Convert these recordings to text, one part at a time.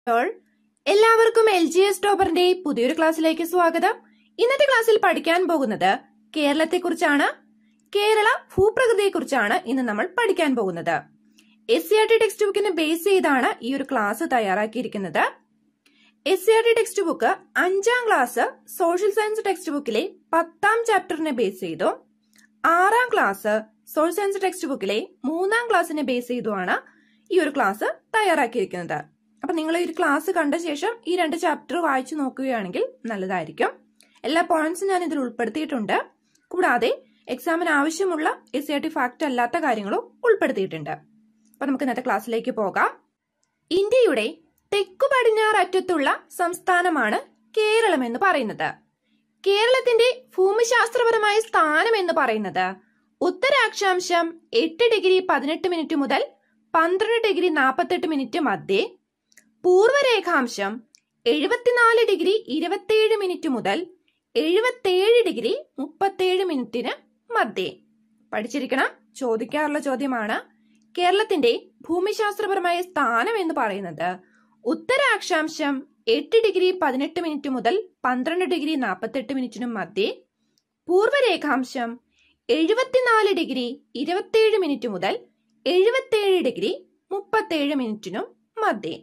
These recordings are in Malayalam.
അപ്പോൾ എല്ലാവർക്കും എൽ ജി എസ് ടോപ്പറിന്റെ പുതിയൊരു ക്ലാസ്സിലേക്ക് സ്വാഗതം ഇന്നത്തെ ക്ലാസ്സിൽ പഠിക്കാൻ പോകുന്നത് കേരളത്തെക്കുറിച്ചാണ് കേരള ഭൂപ്രകൃതിയെക്കുറിച്ചാണ് ഇന്ന് നമ്മൾ പഠിക്കാൻ പോകുന്നത് S C R T text ബുക്കിനെ ബേസ് ചെയ്താണ് ഈ ഒരു ക്ലാസ് തയ്യാറാക്കിയിരിക്കുന്നത് S C R T text book അഞ്ചാം ക്ലാസ് സോഷ്യൽ സയൻസ് ടെക്സ്റ്റ് ബുക്കിലെ പത്താം ചാപ്റ്ററിനെ ബേസ് ചെയ്തു ആറാം ക്ലാസ് സോഷ്യൽ സയൻസ് ടെക്സ്റ്റ് ബുക്കിലെ മൂന്നാം ക്ലാസ്സിനെ ബേസ് ചെയ്തുമാണ് ഈ ഒരു ക്ലാസ് തയ്യാറാക്കിയിരിക്കുന്നത് അപ്പൊ നിങ്ങൾ ഈ ഒരു ക്ലാസ് കണ്ട ശേഷം ഈ രണ്ട് ചാപ്റ്റർ വായിച്ചു നോക്കുകയാണെങ്കിൽ നല്ലതായിരിക്കും എല്ലാ പോയിന്റ്സും ഞാൻ ഇതിൽ ഉൾപ്പെടുത്തിയിട്ടുണ്ട് കൂടാതെ എക്സാമിന് ആവശ്യമുള്ള S C R T fact അല്ലാത്ത കാര്യങ്ങളും ഉൾപ്പെടുത്തിയിട്ടുണ്ട് അപ്പൊ നമുക്ക് ഇന്നത്തെ ക്ലാസ്സിലേക്ക് പോകാം ഇന്ത്യയുടെ തെക്കു പടിഞ്ഞാറ് അറ്റത്തുള്ള സംസ്ഥാനമാണ് കേരളം എന്ന് പറയുന്നത് കേരളത്തിന്റെ ഭൂമിശാസ്ത്രപരമായ സ്ഥാനം എന്ന് പറയുന്നത് ഉത്തരാക്ഷാംശം എട്ട് ഡിഗ്രി പതിനെട്ട് മിനിറ്റ് മുതൽ പന്ത്രണ്ട് ഡിഗ്രി നാൽപ്പത്തെട്ട് മിനിറ്റ് മധ്യേ പൂർവ്വരേഖാംശം എഴുപത്തിനാല് ഡിഗ്രി ഇരുപത്തിയേഴ് മിനിറ്റ് മുതൽ എഴുപത്തിയേഴ് ഡിഗ്രി മുപ്പത്തേഴ് മിനിറ്റിന് മധ്യേ പഠിച്ചിരിക്കണം ചോദിക്കാറുള്ള ചോദ്യമാണ് കേരളത്തിന്റെ ഭൂമിശാസ്ത്രപരമായ സ്ഥാനം എന്ന് പറയുന്നത് ഉത്തരാക്ഷാംശം എട്ട് ഡിഗ്രി പതിനെട്ട് മിനിറ്റ് മുതൽ പന്ത്രണ്ട് ഡിഗ്രി നാൽപ്പത്തെട്ട് മിനിറ്റിനും മധ്യേ പൂർവ്വരേഖാംശം എഴുപത്തിനാല് ഡിഗ്രി ഇരുപത്തിയേഴ് മിനിറ്റ് മുതൽ എഴുപത്തിയേഴ് ഡിഗ്രി മുപ്പത്തേഴ് മിനിറ്റിനും മധ്യേ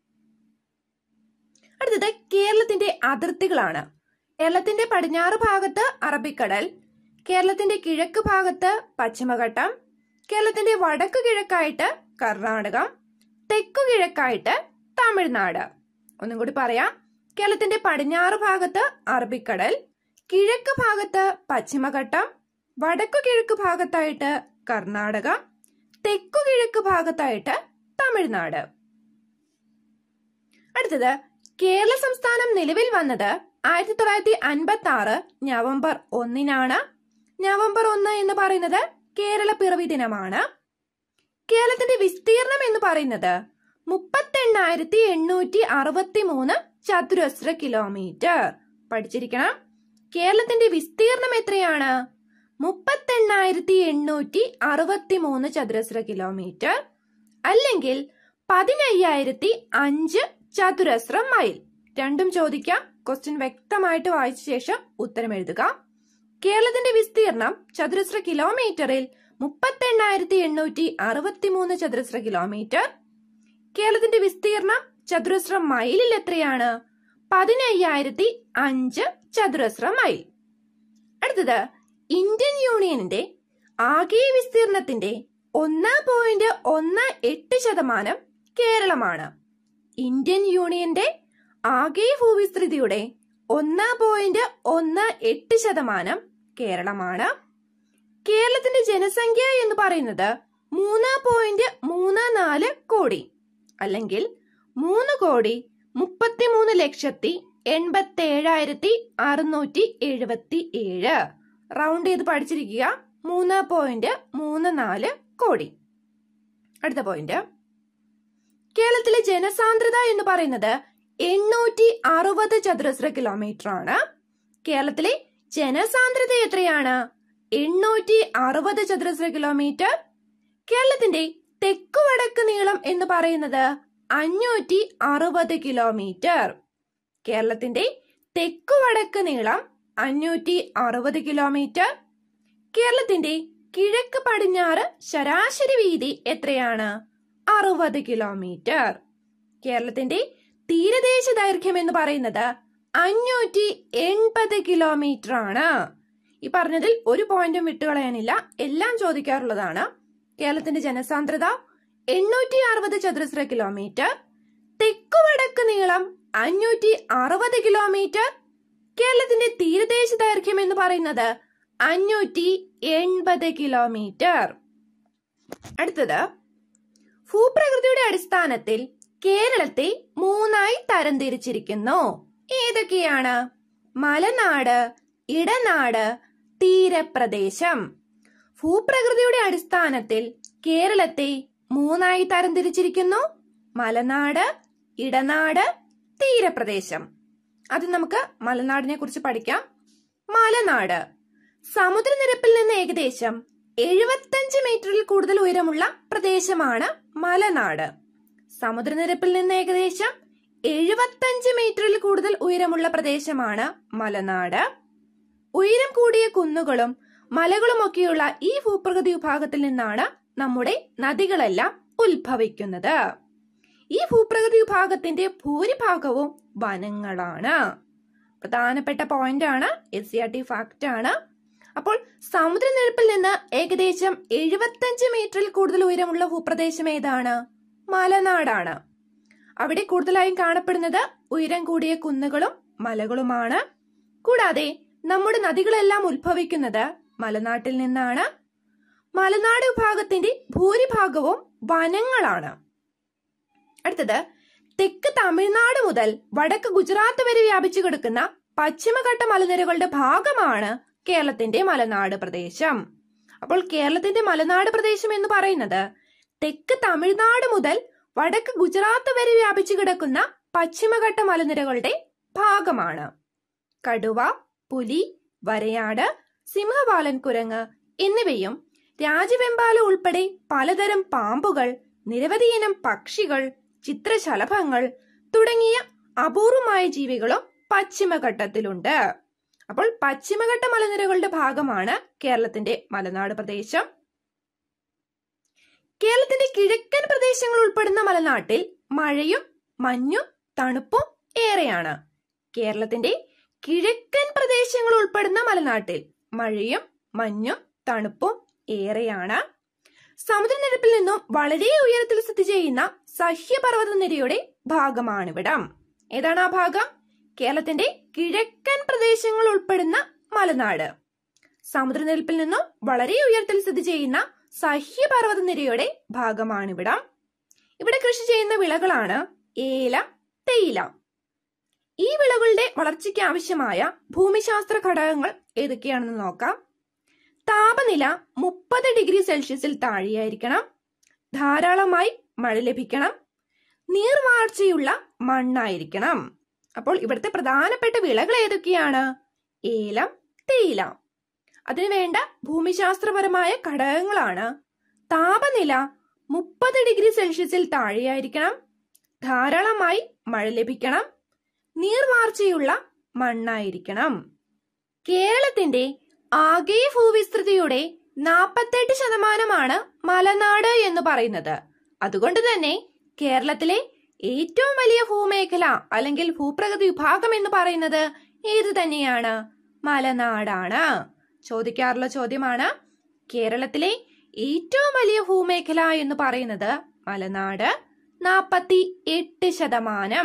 അടുത്തത് കേരളത്തിന്റെ അതിർത്തികളാണ് കേരളത്തിന്റെ പടിഞ്ഞാറ് ഭാഗത്ത് അറബിക്കടൽ കേരളത്തിന്റെ കിഴക്ക് ഭാഗത്ത് പശ്ചിമഘട്ടം കേരളത്തിന്റെ വടക്ക് കിഴക്കായിട്ട് കർണാടകം തെക്കു കിഴക്കായിട്ട് തമിഴ്നാട് ഒന്നും കൂടി പറയാം കേരളത്തിന്റെ പടിഞ്ഞാറ് ഭാഗത്ത് അറബിക്കടൽ കിഴക്ക് ഭാഗത്ത് പശ്ചിമഘട്ടം വടക്കു കിഴക്ക് ഭാഗത്തായിട്ട് കർണാടക തെക്കു കിഴക്ക് ഭാഗത്തായിട്ട് തമിഴ്നാട് അടുത്തത് കേരള സംസ്ഥാനം നിലവിൽ വന്നത് ആയിരത്തി തൊള്ളായിരത്തി അൻപത്തി ആറ് നവംബർ ഒന്നിനാണ് നവംബർ ഒന്ന് എന്ന് പറയുന്നത് കേരള പിറവി ദിനമാണ് കേരളത്തിന്റെ വിസ്തീർണം എന്ന് പറയുന്നത് മുപ്പത്തെണ്ണായിരത്തി എണ്ണൂറ്റി അറുപത്തി മൂന്ന് ചതുരശ്ര കിലോമീറ്റർ പഠിച്ചിരിക്കണം കേരളത്തിന്റെ വിസ്തീർണം എത്രയാണ് മുപ്പത്തെണ്ണായിരത്തി എണ്ണൂറ്റി അറുപത്തി മൂന്ന് ചതുരശ്ര കിലോമീറ്റർ അല്ലെങ്കിൽ പതിനയ്യായിരത്തി അഞ്ച് ചതുരശ്ര മൈൽ രണ്ടും ചോദിക്കാം ക്വസ്റ്റ്യൻ വ്യക്തമായിട്ട് വായിച്ച ശേഷം ഉത്തരം എഴുതുക കേരളത്തിന്റെ വിസ്തീർണം ചതുരശ്ര കിലോമീറ്ററിൽ മുപ്പത്തെണ്ണായിരത്തി എണ്ണൂറ്റി അറുപത്തി മൂന്ന് ചതുരശ്ര കിലോമീറ്റർ കേരളത്തിന്റെ വിസ്തീർണം ചതുരശ്ര മൈലിൽ എത്രയാണ് പതിനയ്യായിരത്തി അഞ്ച് ചതുരശ്ര മൈൽ അടുത്തത് ഇന്ത്യൻ യൂണിയനിന്റെ ആകെ വിസ്തീർണത്തിന്റെ ഒന്ന് പോയിന്റ് ഒന്ന് എട്ട് ശതമാനം കേരളമാണ് ഇന്ത്യൻ യൂണിയന്റെ ആകെ ഭൂവിസ്തൃതിയുടെ ഒന്ന് പോയിന്റ് ഒന്ന് എട്ട് ശതമാനം കേരളമാണ് കേരളത്തിന്റെ ജനസംഖ്യ എന്ന് പറയുന്നത് മൂന്ന് പോയിന്റ് മൂന്ന് നാല് കോടി അല്ലെങ്കിൽ മൂന്ന് കോടി മുപ്പത്തിമൂന്ന് ലക്ഷത്തി എൺപത്തി ഏഴായിരത്തി അറുന്നൂറ്റി എഴുപത്തി ഏഴ് റൗണ്ട് ചെയ്ത് പഠിച്ചിരിക്കുക മൂന്ന് പോയിന്റ് മൂന്ന് നാല് കോടി അടുത്ത പോയിന്റ് കേരളത്തിലെ ജനസാന്ദ്രത എന്ന് പറയുന്നത് എണ്ണൂറ്റി അറുപത് ചതുരശ്ര കിലോമീറ്റർ ആണ് കേരളത്തിലെ ജനസാന്ദ്രത എത്രയാണ് എണ്ണൂറ്റി അറുപത് ചതുരശ്ര കിലോമീറ്റർ കേരളത്തിന്റെ തെക്കു വടക്ക് നീളം എന്ന് പറയുന്നത് അഞ്ഞൂറ്റി അറുപത് കിലോമീറ്റർ കേരളത്തിന്റെ തെക്കു വടക്ക് നീളം അഞ്ഞൂറ്റി അറുപത് കിലോമീറ്റർ കേരളത്തിന്റെ കിഴക്ക് പടിഞ്ഞാറ് ശരാശരി വീതി എത്രയാണ് അറുപത് കിലോമീറ്റർ കേരളത്തിന്റെ തീരദേശ ദൈർഘ്യം എന്ന് പറയുന്നത് അഞ്ഞൂറ്റി എൺപത് കിലോമീറ്റർ ആണ് ഈ പറഞ്ഞതിൽ ഒരു പോയിന്റും വിട്ടുകളയാനില്ല എല്ലാം ചോദിക്കാറുള്ളതാണ് കേരളത്തിന്റെ ജനസാന്ദ്രത എണ്ണൂറ്റി അറുപത് ചതുരശ്ര കിലോമീറ്റർ തെക്കുവടക്ക് നീളം അഞ്ഞൂറ്റി അറുപത് കിലോമീറ്റർ കേരളത്തിന്റെ തീരദേശ ദൈർഘ്യം എന്ന് പറയുന്നത് അഞ്ഞൂറ്റി എൺപത് കിലോമീറ്റർ അടുത്തത് ഭൂപ്രകൃതിയുടെ അടിസ്ഥാനത്തിൽ കേരളത്തെ മൂന്നായി തരംതിരിച്ചിരിക്കുന്നു ഏതൊക്കെയാണ് മലനാട് ഇടനാട് തീരപ്രദേശം ഭൂപ്രകൃതിയുടെ അടിസ്ഥാനത്തിൽ കേരളത്തെ മൂന്നായി തരംതിരിച്ചിരിക്കുന്നു മലനാട് ഇടനാട് തീരപ്രദേശം അത് നമുക്ക് മലനാടിനെ കുറിച്ച് പഠിക്കാം മലനാട് സമുദ്രനിരപ്പിൽ നിന്ന് ഏകദേശം എഴുപത്തഞ്ച് മീറ്ററിൽ കൂടുതൽ ഉയരമുള്ള പ്രദേശമാണ് മലനാട് സമുദ്രനിരപ്പിൽ നിന്ന് ഏകദേശം എഴുപത്തഞ്ച് മീറ്ററിൽ കൂടുതൽ ഉയരമുള്ള പ്രദേശമാണ് മലനാട് ഉയരം കൂടിയ കുന്നുകളും മലകളുമൊക്കെയുള്ള ഈ ഭൂപ്രകൃതി വിഭാഗത്തിൽ നിന്നാണ് നമ്മുടെ നദികളെല്ലാം ഉത്ഭവിക്കുന്നത് ഈ ഭൂപ്രകൃതി വിഭാഗത്തിന്റെ ഭൂരിഭാഗവും വനങ്ങളാണ് പ്രധാനപ്പെട്ട പോയിന്റ് ആണ് S C R T fact ആണ് അപ്പോൾ സമുദ്രനിരപ്പിൽ നിന്ന് ഏകദേശം എഴുപത്തഞ്ച് മീറ്ററിൽ കൂടുതൽ ഉയരമുള്ള ഭൂപ്രദേശം ഏതാണ് മലനാടാണ് അവിടെ കൂടുതലായും കാണപ്പെടുന്നത് ഉയരം കൂടിയ കുന്നുകളും മലകളുമാണ് കൂടാതെ നമ്മുടെ നദികളെല്ലാം ഉത്ഭവിക്കുന്നത് മലനാട്ടിൽ നിന്നാണ് മലനാട് വിഭാഗത്തിന്റെ ഭൂരിഭാഗവും വനങ്ങളാണ് അടുത്തത് തെക്ക് തമിഴ്നാട് മുതൽ വടക്ക് ഗുജറാത്ത് വരെ വ്യാപിച്ചു കിടക്കുന്ന പശ്ചിമഘട്ട മലനിരകളുടെ ഭാഗമാണ് കേരളത്തിന്റെ മലനാട് പ്രദേശം അപ്പോൾ കേരളത്തിന്റെ മലനാട് പ്രദേശം എന്ന് പറയുന്നത് തെക്ക് തമിഴ്നാട് മുതൽ വടക്ക് ഗുജറാത്ത് വരെ വ്യാപിച്ചു കിടക്കുന്ന പശ്ചിമഘട്ട മലനിരകളുടെ ഭാഗമാണ് കടുവ പുലി വരയാട് സിംഹവാലൻ കുരങ്ങ് എന്നിവയും രാജവെമ്പാല ഉൾപ്പെടെ പലതരം പാമ്പുകൾ നിരവധി ഇനം പക്ഷികൾ ചിത്രശലഭങ്ങൾ തുടങ്ങിയ അപൂർവമായ ജീവികളും പശ്ചിമഘട്ടത്തിലുണ്ട് അപ്പോൾ പശ്ചിമഘട്ട മലനിരകളുടെ ഭാഗമാണ് കേരളത്തിന്റെ മലനാട് പ്രദേശം കേരളത്തിന്റെ കിഴക്കൻ പ്രദേശങ്ങൾ ഉൾപ്പെടുന്ന മലനാട്ടിൽ മഴയും മഞ്ഞും തണുപ്പും ഏറെയാണ് കേരളത്തിന്റെ കിഴക്കൻ പ്രദേശങ്ങൾ ഉൾപ്പെടുന്ന മലനാട്ടിൽ മഴയും മഞ്ഞും തണുപ്പും ഏറെയാണ് സമുദ്രനിരപ്പിൽ നിന്നും വളരെ ഉയരത്തിൽ സ്ഥിതി ചെയ്യുന്ന സഹ്യപർവ്വത നിരയുടെ ഭാഗമാണിവിടം ഏതാണ് ആ ഭാഗം കേരളത്തിന്റെ കിഴക്കൻ പ്രദേശങ്ങൾ ഉൾപ്പെടുന്ന മലനാട് സമുദ്രനിരപ്പിൽ നിന്നും വളരെ ഉയരത്തിൽ സ്ഥിതി ചെയ്യുന്ന സഹ്യപർവ്വത നിരയുടെ ഭാഗമാണിവിടം ഇവിടെ കൃഷി ചെയ്യുന്ന വിളകളാണ് ഏലം തേയില ഈ വിളകളുടെ വളർച്ചയ്ക്ക് ആവശ്യമായ ഭൂമിശാസ്ത്ര ഘടകങ്ങൾ ഏതൊക്കെയാണെന്ന് നോക്കാം താപനില മുപ്പത് ഡിഗ്രി സെൽഷ്യസിൽ താഴെയായിരിക്കണം ധാരാളമായി മഴ ലഭിക്കണം നീർവാർച്ചയുള്ള മണ്ണായിരിക്കണം അപ്പോൾ ഇവിടുത്തെ പ്രധാനപ്പെട്ട വിളകൾ ഏതൊക്കെയാണ് ഏലം തേയില അതിനു വേണ്ട ഭൂമിശാസ്ത്രപരമായ ഘടകങ്ങളാണ് താപനില മുപ്പത് ഡിഗ്രി സെൽഷ്യസിൽ താഴെയായിരിക്കണം ധാരാളമായി മഴ ലഭിക്കണം നീർവാർച്ചയുള്ള മണ്ണായിരിക്കണം കേരളത്തിന്റെ ആകെ ഭൂവിസ്തൃതിയുടെ നാൽപ്പത്തെട്ട് ശതമാനമാണ് മലനാട് എന്ന് പറയുന്നത് അതുകൊണ്ട് തന്നെ കേരളത്തിലെ ഏറ്റവും വലിയ ഭൂമേഖല അല്ലെങ്കിൽ ഭൂപ്രകൃതി വിഭാഗം എന്ന് പറയുന്നത് ഏത് തന്നെയാണ് മലനാടാണ് ചോദിക്കാറുള്ള ചോദ്യമാണ് കേരളത്തിലെ ഏറ്റവും വലിയ ഭൂമേഖല എന്ന് പറയുന്നത് മലനാട് നാൽപ്പത്തി എട്ട് ശതമാനം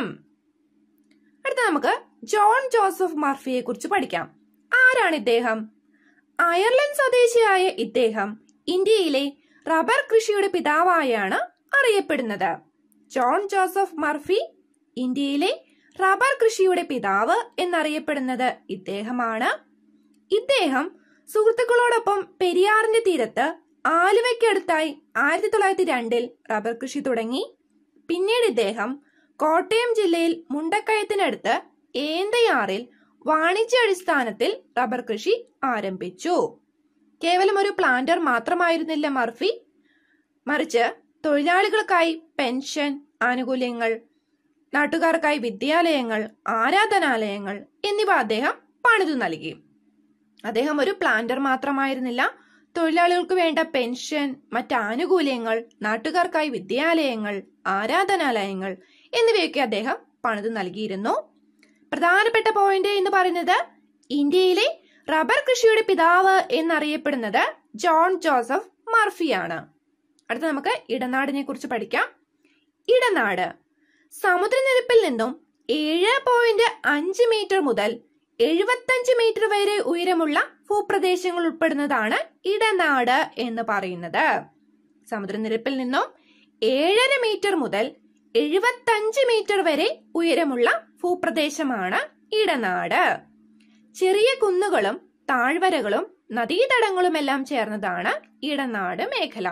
അടുത്ത നമുക്ക് ജോൺ ജോസഫ് മർഫിയെ കുറിച്ച് പഠിക്കാം ആരാണ് ഇദ്ദേഹം അയർലൻഡ് സ്വദേശിയായ ഇദ്ദേഹം ഇന്ത്യയിലെ റബ്ബർ കൃഷിയുടെ പിതാവായാണ് അറിയപ്പെടുന്നത് ജോൺ ജോസഫ് മർഫി ഇന്ത്യയിലെ റബ്ബർ കൃഷിയുടെ പിതാവ് എന്നറിയപ്പെടുന്നത് ഇദ്ദേഹമാണ് ഇദ്ദേഹം സുഹൃത്തുക്കളോടൊപ്പം പെരിയാറിന്റെ തീരത്ത് ആലുവയ്ക്കടുത്തായി ആയിരത്തി തൊള്ളായിരത്തി രണ്ടിൽ റബ്ബർ കൃഷി തുടങ്ങി പിന്നീട് ഇദ്ദേഹം കോട്ടയം ജില്ലയിൽ മുണ്ടക്കയത്തിനടുത്ത് ഏന്തയാറിൽ വാണിജ്യാടിസ്ഥാനത്തിൽ റബ്ബർ കൃഷി ആരംഭിച്ചു കേവലം ഒരു പ്ലാന്റർ മാത്രമായിരുന്നില്ല മർഫി മറിച്ച് തൊഴിലാളികൾക്കായി പെൻഷൻ ആനുകൂല്യങ്ങൾ നാട്ടുകാർക്കായി വിദ്യാലയങ്ങൾ ആരാധനാലയങ്ങൾ എന്നിവ അദ്ദേഹം പണിതു നൽകി അദ്ദേഹം ഒരു പ്ലാന്റർ മാത്രമായിരുന്നില്ല തൊഴിലാളികൾക്ക് വേണ്ട പെൻഷൻ മറ്റ് ആനുകൂല്യങ്ങൾ നാട്ടുകാർക്കായി വിദ്യാലയങ്ങൾ ആരാധനാലയങ്ങൾ എന്നിവയൊക്കെ അദ്ദേഹം പണിതു നൽകിയിരുന്നു പ്രധാനപ്പെട്ട പോയിന്റ് എന്ന് പറയുന്നത് ഇന്ത്യയിലെ റബ്ബർ കൃഷിയുടെ പിതാവ് എന്നറിയപ്പെടുന്നത് ജോൺ ജോസഫ് മർഫിയാണ് അടുത്ത നമുക്ക് ഇടനാടിനെ കുറിച്ച് പഠിക്കാം ഇടനാട് സമുദ്രനിരപ്പിൽ നിന്നും ഏഴ് പോയിന്റ് അഞ്ച് മീറ്റർ മുതൽ എഴുപത്തഞ്ച് മീറ്റർ വരെ ഉയരമുള്ള ഭൂപ്രദേശങ്ങൾ ഉൾപ്പെടുന്നതാണ് ഇടനാട് എന്ന് പറയുന്നത് സമുദ്രനിരപ്പിൽ നിന്നും ഏഴര മീറ്റർ മുതൽ എഴുപത്തഞ്ച് മീറ്റർ വരെ ഉയരമുള്ള ഭൂപ്രദേശമാണ് ഇടനാട് ചെറിയ കുന്നുകളും താഴ്വരകളും നദീതടങ്ങളുമെല്ലാം ചേർന്നതാണ് ഇടനാട് മേഖല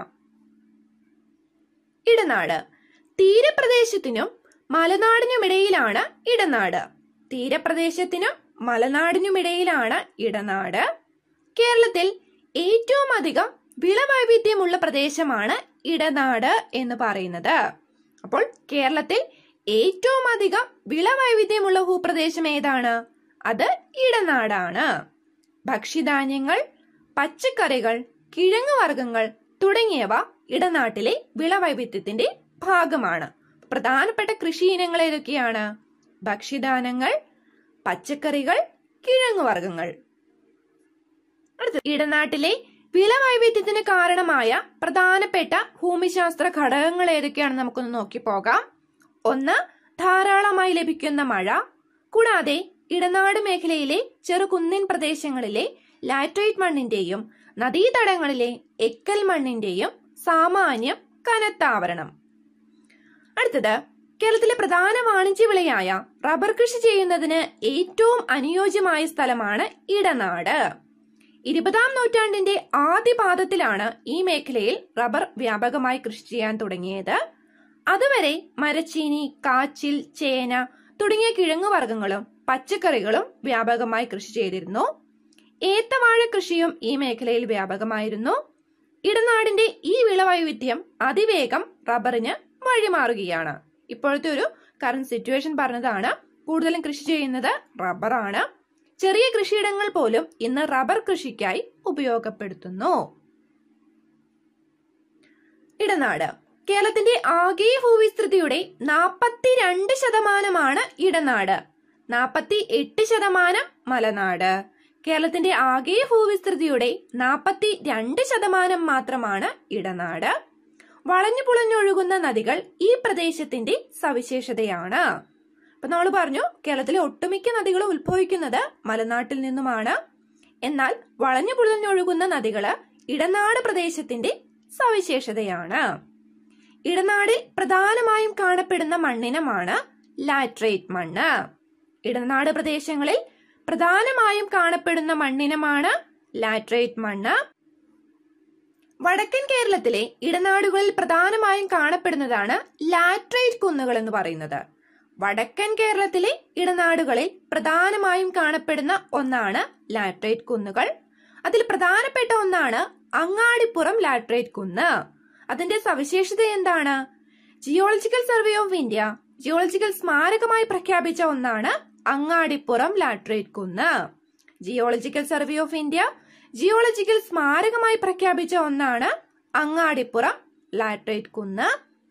ഇടനാട് തീരപ്രദേശത്തിനും മലനാടിനുമിടയിലാണ് ഇടനാട് തീരപ്രദേശത്തിനും മലനാടിനുമിടയിലാണ് ഇടനാട് കേരളത്തിൽ ഏറ്റവും അധികം വിളവൈവിധ്യമുള്ള പ്രദേശമാണ് ഇടനാട് എന്ന് പറയുന്നത് അപ്പോൾ കേരളത്തിൽ ഏറ്റവും അധികം വിളവൈവിധ്യമുള്ള ഭൂപ്രദേശം ഏതാണ് അത് ഇടനാടാണ് ഭക്ഷ്യധാന്യങ്ങൾ പച്ചക്കറികൾ കിഴങ്ങുവർഗ്ഗങ്ങൾ തുടങ്ങിയവ ഇടനാട്ടിലെ വിളവൈവിധ്യത്തിന്റെ ഭാഗമാണ് പ്രധാനപ്പെട്ട കൃഷി ഇനങ്ങൾ ഏതൊക്കെയാണ് ഭക്ഷ്യധാനങ്ങൾ പച്ചക്കറികൾ കിഴങ്ങുവർഗ്ഗങ്ങൾ അടുത്ത ഇടനാട്ടിലെ വിളവൈവിധ്യത്തിന് കാരണമായ പ്രധാനപ്പെട്ട ഭൂമിശാസ്ത്ര ഘടകങ്ങൾ ഏതൊക്കെയാണെന്ന് നമുക്കൊന്ന് നോക്കി പോകാം ഒന്ന് ധാരാളമായി ലഭിക്കുന്ന മഴ കൂടാതെ ഇടനാട് മേഖലയിലെ ചെറുകുന്നിൻ പ്രദേശങ്ങളിലെ ലാറ്ററൈറ്റ് മണ്ണിന്റെയും നദീതടങ്ങളിലെ എക്കൽ മണ്ണിന്റെയും സാമാന്യം കനത്താവരണം അടുത്തത് കേരളത്തിലെ പ്രധാന വാണിജ്യ വിളയായ റബ്ബർ കൃഷി ചെയ്യുന്നതിന് ഏറ്റവും അനുയോജ്യമായ സ്ഥലമാണ് ഇടനാട് ഇരുപതാം നൂറ്റാണ്ടിന്റെ ആദ്യ പാദത്തിലാണ് ഈ മേഖലയിൽ റബ്ബർ വ്യാപകമായി കൃഷി ചെയ്യാൻ തുടങ്ങിയത് അതുവരെ മരച്ചീനി കാച്ചിൽ ചേന തുടങ്ങിയ കിഴങ്ങുവർഗ്ഗങ്ങളും പച്ചക്കറികളും വ്യാപകമായി കൃഷി ചെയ്തിരുന്നു ഏത്തവാഴ കൃഷിയും ഈ മേഖലയിൽ വ്യാപകമായിരുന്നു ഇടനാടിന്റെ ഈ വിളവൈവിധ്യം അതിവേഗം റബ്ബറിന് വഴിമാറുകയാണ് ഇപ്പോഴത്തെ ഒരു കറന്റ് സിറ്റുവേഷൻ പറഞ്ഞതാണ് കൂടുതലും കൃഷി ചെയ്യുന്നത് റബ്ബറാണ് ചെറിയ കൃഷിയിടങ്ങൾ പോലും ഇന്ന് റബ്ബർ കൃഷിക്കായി ഉപയോഗപ്പെടുത്തുന്നു ഇടനാട് കേരളത്തിന്റെ ആകെ ഭൂവിസ്തൃതിയുടെ നാൽപ്പത്തിരണ്ട് ശതമാനമാണ് ഇടനാട് നാൽപ്പത്തി എട്ട് ശതമാനം മലനാട് കേരളത്തിന്റെ ആകെ ഭൂവിസ്തൃതിയുടെ നാൽപ്പത്തി രണ്ട് ശതമാനം മാത്രമാണ് ഇടനാട് വളഞ്ഞു പുളഞ്ഞൊഴുകുന്ന നദികൾ ഈ പ്രദേശത്തിന്റെ സവിശേഷതയാണ് അപ്പൊ നമ്മൾ പറഞ്ഞു കേരളത്തിലെ ഒട്ടുമിക്ക നദികളും ഉത്ഭവിക്കുന്നത് മലനാട്ടിൽ നിന്നുമാണ് എന്നാൽ വളഞ്ഞു പുളഞ്ഞൊഴുകുന്ന നദികള് ഇടനാട് പ്രദേശത്തിന്റെ സവിശേഷതയാണ് ഇടനാടിൽ പ്രധാനമായും കാണപ്പെടുന്ന മണ്ണിനമാണ് ലാറ്ററേറ്റ് മണ്ണ് ഇടനാട് പ്രദേശങ്ങളിൽ പ്രധാനമായും കാണപ്പെടുന്ന മണ്ണിനമാണ് ലാറ്ററേറ്റ് മണ്ണ് വടക്കൻ കേരളത്തിലെ ഇടനാടുകളിൽ പ്രധാനമായും കാണപ്പെടുന്നതാണ് ലാറ്ററൈറ്റ് കുന്നുകൾ എന്ന് പറയുന്നത് വടക്കൻ കേരളത്തിലെ ഇടനാടുകളിൽ പ്രധാനമായും കാണപ്പെടുന്ന ഒന്നാണ് ലാറ്ററൈറ്റ് കുന്നുകൾ അതിൽ പ്രധാനപ്പെട്ട ഒന്നാണ് അങ്ങാടിപ്പുറം ലാറ്ററൈറ്റ് കുന്ന് അതിന്റെ സവിശേഷത എന്താണ് geological survey of India geological സ്മാരകമായി പ്രഖ്യാപിച്ച ഒന്നാണ് അങ്ങാടിപ്പുറം ലാറ്ററൈറ്റ് കുന്ന് geological survey of India geological സ്മാരകമായി പ്രഖ്യാപിച്ച ഒന്നാണ് അങ്ങാടിപ്പുറം ലാറ്ററൈറ്റ് കുന്ന്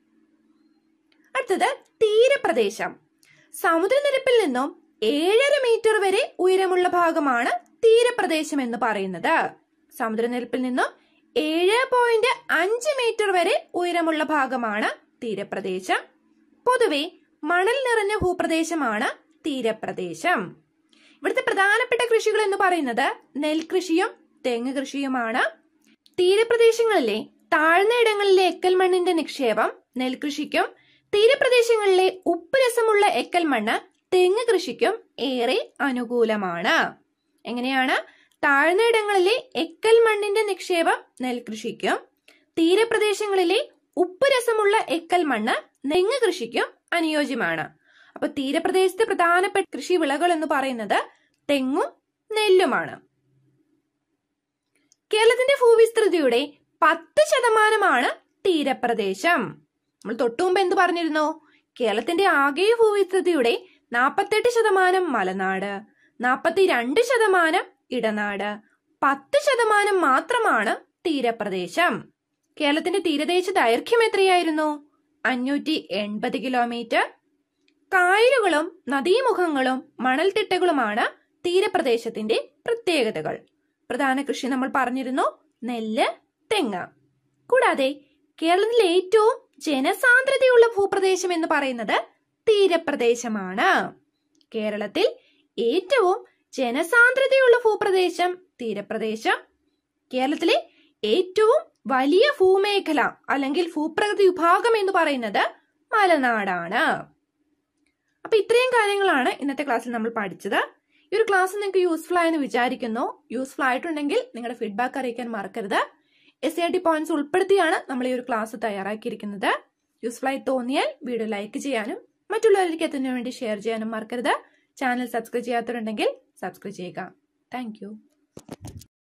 അടുത്തത് തീരപ്രദേശം സമുദ്രനിരപ്പിൽ നിന്നും ഏഴര മീറ്റർ വരെ ഉയരമുള്ള ഭാഗമാണ് തീരപ്രദേശം എന്ന് പറയുന്നത് സമുദ്രനിരപ്പിൽ നിന്നും ഏഴ് പോയിന്റ് അഞ്ച് മീറ്റർ വരെ ഉയരമുള്ള ഭാഗമാണ് തീരപ്രദേശം പൊതുവെ മണൽ നിറഞ്ഞ ഭൂപ്രദേശമാണ് തീരപ്രദേശം ഇവിടുത്തെ പ്രധാനപ്പെട്ട കൃഷികൾ എന്ന് പറയുന്നത് നെൽകൃഷിയും തെങ്ങ് കൃഷിയുമാണ് തീരപ്രദേശങ്ങളിലെ താഴ്ന്ന ഇടങ്ങളിലെ എക്കൽ മണ്ണിന്റെ നിക്ഷേപം നെൽകൃഷിക്കും തീരപ്രദേശങ്ങളിലെ ഉപ്പ് രസമുള്ള എക്കൽ മണ്ണ് തെങ്ങ് കൃഷിക്കും ഏറെ അനുകൂലമാണ് എങ്ങനെയാണ് താഴ്ന്ന ഇടങ്ങളിലെ എക്കൽ മണ്ണിന്റെ നിക്ഷേപം നെൽകൃഷിക്കും തീരപ്രദേശങ്ങളിലെ ഉപ്പ് രസമുള്ള എക്കൽ മണ്ണ് നെങ്ങ് കൃഷിക്കും അനുയോജ്യമാണ് അപ്പൊ തീരപ്രദേശത്തെ പ്രധാനപ്പെട്ട കൃഷി വിളകൾ എന്ന് പറയുന്നത് തെങ്ങും നെല്ലുമാണ് കേരളത്തിന്റെ ഭൂവിസ്തൃതിയുടെ പത്ത് ശതമാനമാണ് തീരപ്രദേശം നമ്മൾ തൊട്ടുമുമ്പ് എന്ത് പറഞ്ഞിരുന്നു കേരളത്തിന്റെ ആകെ ഭൂവിസ്തൃതിയുടെ നാൽപ്പത്തെട്ട് ശതമാനം മലനാട് നാൽപ്പത്തിരണ്ട് ശതമാനം ഇടനാട് പത്ത് ശതമാനം മാത്രമാണ് തീരപ്രദേശം കേരളത്തിന്റെ തീരദേശ ദൈർഘ്യം എത്രയായിരുന്നു അഞ്ഞൂറ്റി എൺപത് കിലോമീറ്റർ കായലുകളും നദീമുഖങ്ങളും മണൽത്തിട്ടകളുമാണ് തീരപ്രദേശത്തിന്റെ പ്രത്യേകതകൾ പ്രധാന കൃഷി നമ്മൾ പറഞ്ഞിരുന്നു നെല്ല് തെങ്ങ് കൂടാതെ കേരളത്തിലെ ഏറ്റവും ജനസാന്ദ്രതയുള്ള ഭൂപ്രദേശം എന്ന് പറയുന്നത് തീരപ്രദേശമാണ് കേരളത്തിൽ ഏറ്റവും ജനസാന്ദ്രതയുള്ള ഭൂപ്രദേശം തീരപ്രദേശം കേരളത്തിലെ ഏറ്റവും വലിയ ഭൂമേഖല അല്ലെങ്കിൽ ഭൂപ്രകൃതി വിഭാഗം എന്ന് പറയുന്നത് മലനാടാണ് അപ്പൊ ഇത്രയും കാര്യങ്ങളാണ് ഇന്നത്തെ ക്ലാസ്സിൽ നമ്മൾ പഠിച്ചത് ഈ ഒരു ക്ലാസ് നിങ്ങൾക്ക് യൂസ്ഫുൾ ആയെന്ന് വിചാരിക്കുന്നു യൂസ്ഫുൾ ആയിട്ടുണ്ടെങ്കിൽ നിങ്ങളുടെ ഫീഡ്ബാക്ക് അറിയിക്കാൻ മറക്കരുത് എസ് ഐ ടി പോയിന്റ്സ് ഉൾപ്പെടുത്തിയാണ് നമ്മൾ ഈ ഒരു ക്ലാസ് തയ്യാറാക്കിയിരിക്കുന്നത് യൂസ്ഫുൾ ആയി തോന്നിയാൽ വീഡിയോ ലൈക്ക് ചെയ്യാനും മറ്റുള്ളവരിലേക്ക് എത്തുന്നതിന് വേണ്ടി ഷെയർ ചെയ്യാനും മറക്കരുത് ചാനൽ സബ്സ്ക്രൈബ് ചെയ്യാത്തവരുണ്ടെങ്കിൽ സബ്സ്ക്രൈബ് ചെയ്യുക താങ്ക്